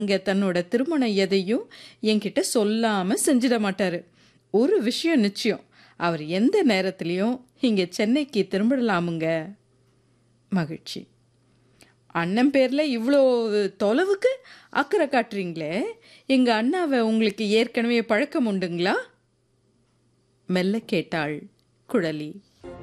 இங்க தன்னோட திருமணம் எதையும் என்கிட்ட சொல்லாம செஞ்சிட மாட்டாரு ஒரு விஷயம் நிச்சயம் அவர் எந்த நேரத்துலையும் இங்க சென்னைக்கு திரும்பிடலாமுங்க மகிழ்ச்சி அண்ணன் பேர்ல இவ்வளோ தொலைவுக்கு அக்கறை காட்டுறீங்களே எங்க அண்ணாவை உங்களுக்கு ஏற்கனவே பழக்கம் உண்டுங்களா மெல்ல கேட்டாள் குழலி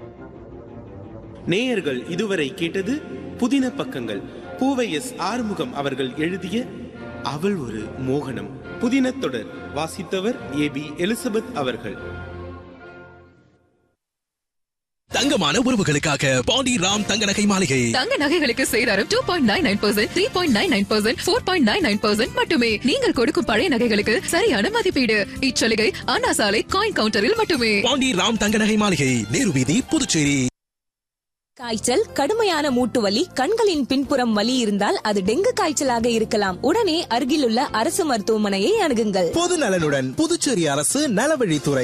நேயர்கள் இதுவரை கேட்டது புதின பக்கங்கள் பூவை எஸ் ஆறுமுகம் அவர்கள் எழுதிய அவள் ஒரு மோகனம் புதின தொடர் வாசித்தவர் ஏ பி எலிசபெத் அவர்கள் தங்கமான உறவுகளுக்காக பாண்டி ராம் தங்க நகை மாளிகை தங்க நகைகளுக்கு சேதாரம் two point nine nine percent three point nine nine percent four point nine nine percent மட்டுமே நீங்கள் கொடுக்கும் பழைய நகைகளுக்கு சரியான மதிப்பீடு இச்சலுகை அண்ணா சாலை காயின் கவுண்டரில் மட்டுமே பாண்டி ராம் தங்க நகை மாளிகை நேரு வீதி புதுச்சேரி காய்ச்சல் கடுமையான மூட்டு வலி கண்களின் பின்புறம் வலி இருந்தால் அது டெங்கு காய்ச்சலாக இருக்கலாம் உடனே அருகிலுள்ள அரசு மருத்துவமனையை அணுகுங்கள் பொது நலனுடன் புதுச்சேரி அரசு நலவழித்துறை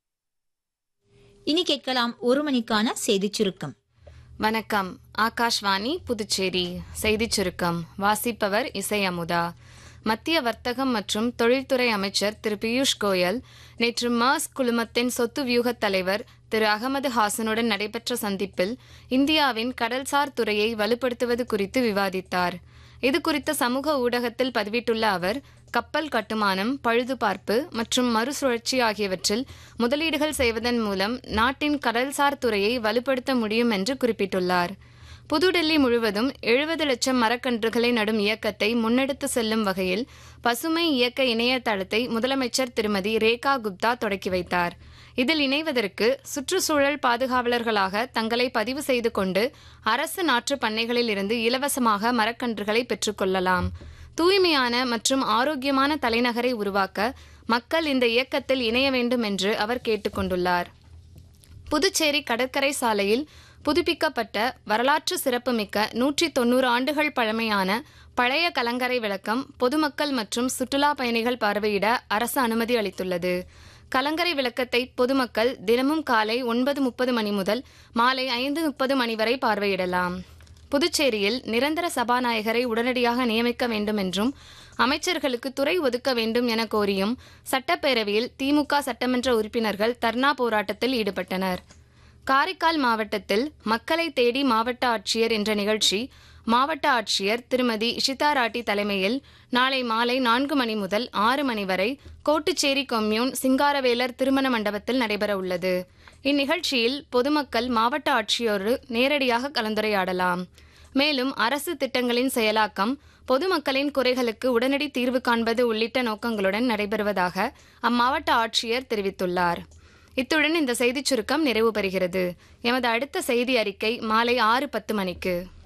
இனி கேட்கலாம் ஒரு மணிக்கான செய்திச் சுருக்கம் வணக்கம் ஆகாஷ்வாணி புதுச்சேரி செய்திச் சுருக்கம் வாசிப்பவர் இசை அமுதா மத்திய வர்த்தகம் மற்றும் தொழில்துறை அமைச்சர் திரு பியூஷ் கோயல் நேற்று மாஸ் குழுமத்தின் சொத்து வியூகத் தலைவர் திரு அகமது ஹாசனுடன் நடைபெற்ற சந்திப்பில் இந்தியாவின் கடல்சார் துறையை வலுப்படுத்துவது குறித்து விவாதித்தார் இது குறித்த சமூக ஊடகத்தில் பதிவிட்டுள்ள அவர் கப்பல் கட்டுமானம் பழுதுபார்ப்பு மற்றும் மறுசுழற்சி ஆகியவற்றில் முதலீடுகள் செய்வதன் மூலம் நாட்டின் கடல்சார் துறையை வலுப்படுத்த முடியும் என்று குறிப்பிட்டுள்ளார் புதுடெல்லி முழுவதும் எழுபது லட்சம் மரக்கன்றுகளை நடும் இயக்கத்தை முன்னெடுத்து செல்லும் வகையில் பசுமை இயக்க இணையதளத்தை முதலமைச்சர் திருமதி ரேகா குப்தா தொடக்கி வைத்தார் இதில் இணைவதற்கு சுற்றுச்சூழல் பாதுகாவலர்களாக தங்களை பதிவு செய்து கொண்டு அரசு நாற்று பண்ணைகளில் இருந்து இலவசமாக மரக்கன்றுகளை பெற்றுக்கொள்ளலாம் தூய்மையான மற்றும் ஆரோக்கியமான தலைநகரை உருவாக்க மக்கள் இந்த இயக்கத்தில் இணைய வேண்டும் என்று அவர் கேட்டுக்கொண்டுள்ளார் புதுச்சேரி கடற்கரை சாலையில் புதுப்பிக்கப்பட்ட வரலாற்று சிறப்புமிக்க நூற்றி தொண்ணூறு ஆண்டுகள் பழமையான பழைய கலங்கரை விளக்கம் பொதுமக்கள் மற்றும் சுற்றுலா பயணிகள் பார்வையிட அரசு அனுமதி அளித்துள்ளது கலங்கரை விளக்கத்தை பொதுமக்கள் தினமும் காலை ஒன்பது முப்பது மணி முதல் மாலை ஐந்து முப்பது மணி வரை பார்வையிடலாம் புதுச்சேரியில் நிரந்தர சபாநாயகரை உடனடியாக நியமிக்க வேண்டும் என்றும் அமைச்சர்களுக்கு துறை ஒதுக்க வேண்டும் என கோரியும் சட்டப்பேரவையில் திமுக சட்டமன்ற உறுப்பினர்கள் தர்ணா போராட்டத்தில் ஈடுபட்டனர் காரைக்கால் மாவட்டத்தில் மக்களை தேடி மாவட்ட ஆட்சியர் என்ற நிகழ்ச்சி மாவட்ட ஆட்சியர் திருமதி இஷிதா ராட்டி தலைமையில் நாளை மாலை நான்கு மணி முதல் ஆறு மணி வரை கோட்டுச்சேரி கொம்யூன் சிங்காரவேலர் திருமண மண்டபத்தில் நடைபெற உள்ளது இந்நிகழ்ச்சியில் பொதுமக்கள் மாவட்ட ஆட்சியோடு நேரடியாக கலந்துரையாடலாம் மேலும் அரசு திட்டங்களின் செயலாக்கம் பொதுமக்களின் குறைகளுக்கு உடனடி தீர்வு காண்பது உள்ளிட்ட நோக்கங்களுடன் நடைபெறுவதாக அம்மாவட்ட ஆட்சியர் தெரிவித்துள்ளார் இத்துடன் இந்த செய்திச் சுருக்கம் நிறைவு பெறுகிறது எமது அடுத்த செய்தி அறிக்கை மாலை ஆறு பத்து மணிக்கு